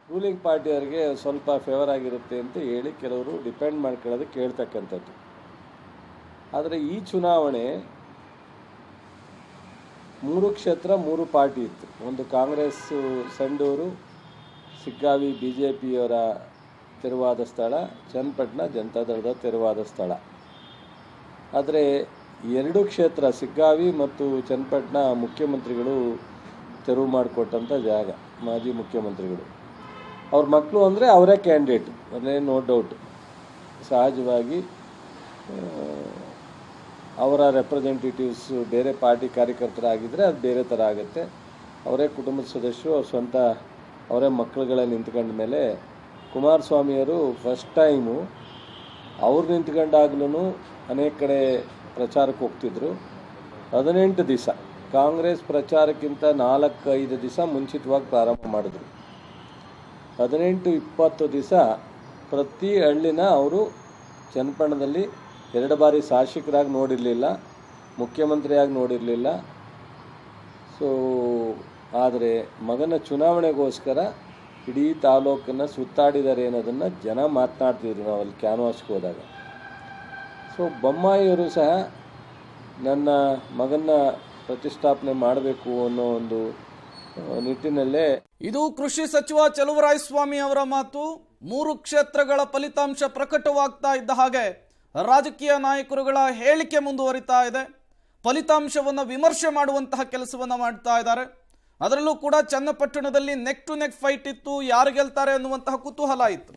ruling ಪಾರ್ಟಿಯವರಿಗೆ ಸ್ವಲ್ಪ favour ಆಗಿರುತ್ತೆ ಅಂತ ಹೇಳಿ ಕೆಲವರು ಡಿಪೆಂಡ್ ಮಾಡ್ಕೊಳ್ಳೋದಕ್ಕೆ ಹೇಳ್ತಕ್ಕಂಥದ್ದು ಆದರೆ ಈ ಚುನಾವಣೆ ಮೂರು ಕ್ಷೇತ್ರ ಮೂರು ಪಾರ್ಟಿ ಇತ್ತು ಒಂದು ಕಾಂಗ್ರೆಸ್ ಸಂಡೂರು ಸಿಗ್ಗಾವಿ ಬಿ ಜೆ ಪಿಯವರ ತೆರವಾದ ಸ್ಥಳ ಚನ್ನಪಟ್ಟಣ ಜನತಾದಳದ ತೆರವಾದ ಸ್ಥಳ ಆದರೆ ಎರಡು ಕ್ಷೇತ್ರ ಸಿಗ್ಗಾವಿ ಮತ್ತು ಚನ್ನಪಟ್ಟಣ ಮುಖ್ಯಮಂತ್ರಿಗಳು ತೆರವು ಮಾಡಿಕೊಟ್ಟಂಥ ಜಾಗ ಮಾಜಿ ಮುಖ್ಯಮಂತ್ರಿಗಳು ಅವ್ರ ಮಕ್ಕಳು ಅಂದರೆ ಅವರೇ ಕ್ಯಾಂಡಿಡೇಟ್ ಅದೇ ನೋ ಡೌಟ್ ಸಹಜವಾಗಿ ಆ, ಅವರ ರೆಪ್ರೆಸೆಂಟೇಟಿವ್ಸ್ ಬೇರೆ ಪಾರ್ಟಿ ಕಾರ್ಯಕರ್ತರಾಗಿದ್ದರೆ ಅದು ಬೇರೆ ಥರ ಆಗುತ್ತೆ ಅವರೇ ಕುಟುಂಬದ ಸದಸ್ಯರು ಅವ್ರ ಸ್ವಂತ ಅವರೇ ಮಕ್ಕಳುಗಳೇ ನಿಂತ್ಕೊಂಡ ಮೇಲೆ ಕುಮಾರಸ್ವಾಮಿಯವರು ಫಸ್ಟ್ ಟೈಮು ಅವ್ರು ನಿಂತ್ಕೊಂಡಾಗ್ಲೂ ಅನೇಕ ಕಡೆ ಪ್ರಚಾರಕ್ಕೆ ಹೋಗ್ತಿದ್ರು ಹದಿನೆಂಟು ದಿವಸ ಕಾಂಗ್ರೆಸ್ ಪ್ರಚಾರಕ್ಕಿಂತ ನಾಲ್ಕು ಐದು ದಿವಸ ಮುಂಚಿತವಾಗಿ ಪ್ರಾರಂಭ ಮಾಡಿದ್ರು ಹದಿನೆಂಟು ಇಪ್ಪತ್ತು ದಿವಸ ಪ್ರತಿ ಹಳ್ಳಿನ ಅವರು ಚನ್ನಪಟ್ಟಣದಲ್ಲಿ ಎರಡು ಬಾರಿ ಶಾಸಕರಾಗಿ ನೋಡಿರಲಿಲ್ಲ ಮುಖ್ಯಮಂತ್ರಿಯಾಗಿ ನೋಡಿರಲಿಲ್ಲ ಸೊ ಆದರೆ ಮಗನ ಚುನಾವಣೆಗೋಸ್ಕರ ಇಡೀ ತಾಲೂಕನ್ನು ಸುತ್ತಾಡಿದ್ದಾರೆ ಅನ್ನೋದನ್ನು ಜನ ಮಾತನಾಡ್ತಿದ್ರು ನಾವು ಅಲ್ಲಿ ಕ್ಯಾನ್ವಾಸ್ಗೆ ಹೋದಾಗ ಸೊ ಬೊಮ್ಮಾಯಿಯವರು ಸಹ ನನ್ನ ಮಗನ ಪ್ರತಿಷ್ಠಾಪನೆ ಮಾಡಬೇಕು ಅನ್ನೋ ಒಂದು ಆ, ನಿಟ್ಟಿನಲ್ಲೇ ಇದು ಕೃಷಿ ಸಚಿವ ಚಲುವರಾಯಸ್ವಾಮಿ ಅವರ ಮಾತು ಮೂರು ಕ್ಷೇತ್ರಗಳ ಫಲಿತಾಂಶ ಪ್ರಕಟವಾಗ್ತಾ ಇದ್ದ ಹಾಗೆ ರಾಜಕೀಯ ನಾಯಕರುಗಳ ಹೇಳಿಕೆ ಮುಂದುವರಿತಾ ಇದೆ ಫಲಿತಾಂಶವನ್ನು ವಿಮರ್ಶೆ ಮಾಡುವಂತಹ ಕೆಲಸವನ್ನ ಮಾಡ್ತಾ ಇದ್ದಾರೆ ಅದರಲ್ಲೂ ಕೂಡ ಚನ್ನಪಟ್ಟಣದಲ್ಲಿ ನೆಕ್ ಟು ನೆಕ್ ಫೈಟ್ ಇತ್ತು ಯಾರು ಗೆಲ್ತಾರೆ ಅನ್ನುವಂತಹ ಕುತೂಹಲ ಇತ್ತು